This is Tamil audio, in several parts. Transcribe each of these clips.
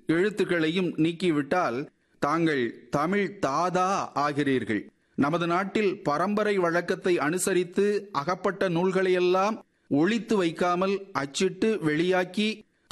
எழுத்துக்களையும் நீக்கிவிட்டால் தாங்கள் தமிழ் தாதா ஆகிறீர்கள் நமது நாட்டில் பரம்பரை வழக்கத்தை அனுசரித்து அகப்பட்ட நூல்களையெல்லாம் ஒழித்து வைக்காமல் அச்சிட்டு வெளியாக்கி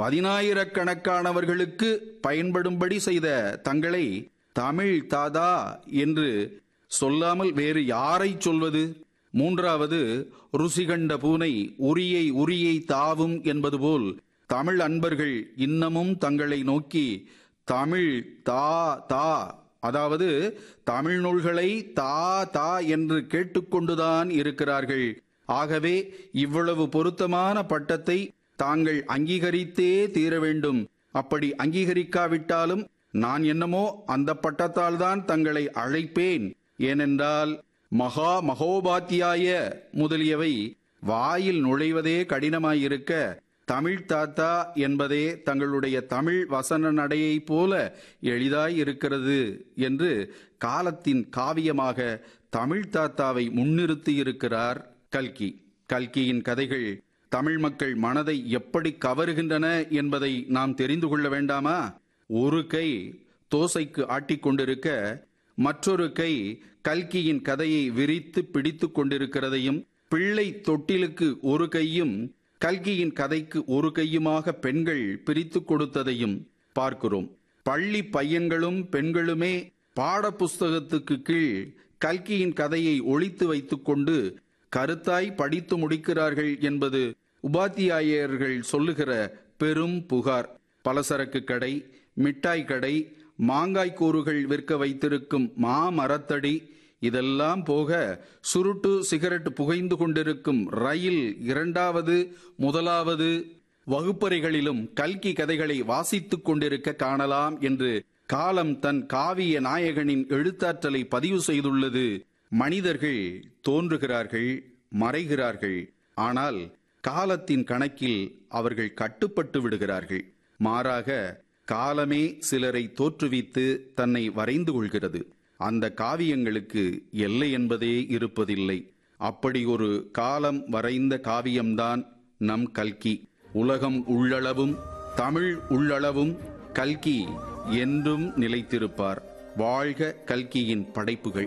பதினாயிரக்கணக்கானவர்களுக்கு பயன்படும்படி செய்த தங்களை தமிழ் தாதா என்று சொல்லாமல் வேறு யாரை சொல்வது மூன்றாவது ருசிகண்ட பூனை உரியை உரியை தாவும் என்பது போல் தமிழ் அன்பர்கள் இன்னமும் தங்களை நோக்கி தமிழ் தா தா அதாவது தமிழ் நூல்களை தா தா என்று கேட்டுக்கொண்டுதான் இருக்கிறார்கள் ஆகவே இவ்வளவு பொருத்தமான பட்டத்தை தாங்கள் அங்கீகரித்தே தீர வேண்டும் அப்படி அங்கீகரிக்காவிட்டாலும் நான் என்னமோ அந்த பட்டத்தால் தான் தங்களை அழைப்பேன் ஏனென்றால் மகா மகோபாத்தியாய முதலியவை வாயில் நுழைவதே கடினமாயிருக்க தமிழ் தாத்தா என்பதே தங்களுடைய தமிழ் வசன நடையைப் போல எளிதாய் இருக்கிறது என்று காலத்தின் காவியமாக தமிழ் தாத்தாவை முன்னிறுத்தி இருக்கிறார் கல்கி கல்கியின் கதைகள் தமிழ் மக்கள் மனதை எப்படி கவருகின்றன என்பதை நாம் தெரிந்து கொள்ள வேண்டாமா ஒரு கை தோசைக்கு ஆட்டிக் கொண்டிருக்க மற்றொரு கை கல்கியின் கதையை விரித்து பிடித்துக் கொண்டிருக்கிறதையும் பிள்ளை தொட்டிலுக்கு ஒரு கையும் கல்கியின் கதைக்கு ஒரு கையுமாக பெண்கள் பிரித்து கொடுத்ததையும் பார்க்கிறோம் பள்ளி பையன்களும் பெண்களுமே பாட புஸ்தகத்துக்கு கீழ் கல்கியின் கதையை ஒழித்து வைத்துக்கொண்டு கருத்தாய் படித்து முடிக்கிறார்கள் என்பது உபாத்தியாயர்கள் சொல்லுகிற பெரும் புகார் பலசரக்கு கடை மிட்டாய் கடை மாங்காய் கூறுகள் விற்க வைத்திருக்கும் மாமரத்தடி இதெல்லாம் போக சுருட்டு சிகரெட் புகைந்து கொண்டிருக்கும் ரயில் இரண்டாவது முதலாவது வகுப்பறைகளிலும் கல்கி கதைகளை வாசித்துக் கொண்டிருக்க காணலாம் என்று காலம் தன் காவிய நாயகனின் எழுத்தாற்றலை பதிவு செய்துள்ளது மனிதர்கள் தோன்றுகிறார்கள் மறைகிறார்கள் ஆனால் காலத்தின் கணக்கில் அவர்கள் கட்டுப்பட்டு விடுகிறார்கள் மாறாக காலமே சிலரை தோற்றுவித்து தன்னை வரைந்து கொள்கிறது அந்த காவியங்களுக்கு எல்லை என்பதே இருப்பதில்லை அப்படி ஒரு காலம் வரைந்த காவியம்தான் நம் கல்கி உலகம் உள்ளளவும் தமிழ் உள்ளளவும் கல்கி என்றும் நிலைத்திருப்பார் வாழ்க கல்கியின் படைப்புகள்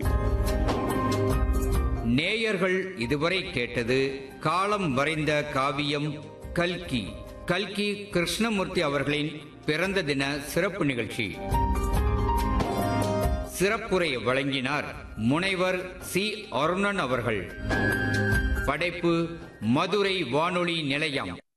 நேயர்கள் இதுவரை கேட்டது காலம் வரைந்த காவியம் கல்கி கல்கி கிருஷ்ணமூர்த்தி அவர்களின் பிறந்த தின சிறப்பு நிகழ்ச்சி சிறப்புரை வழங்கினார் முனைவர் சி அருணன் அவர்கள் படைப்பு மதுரை வானொலி நிலையம்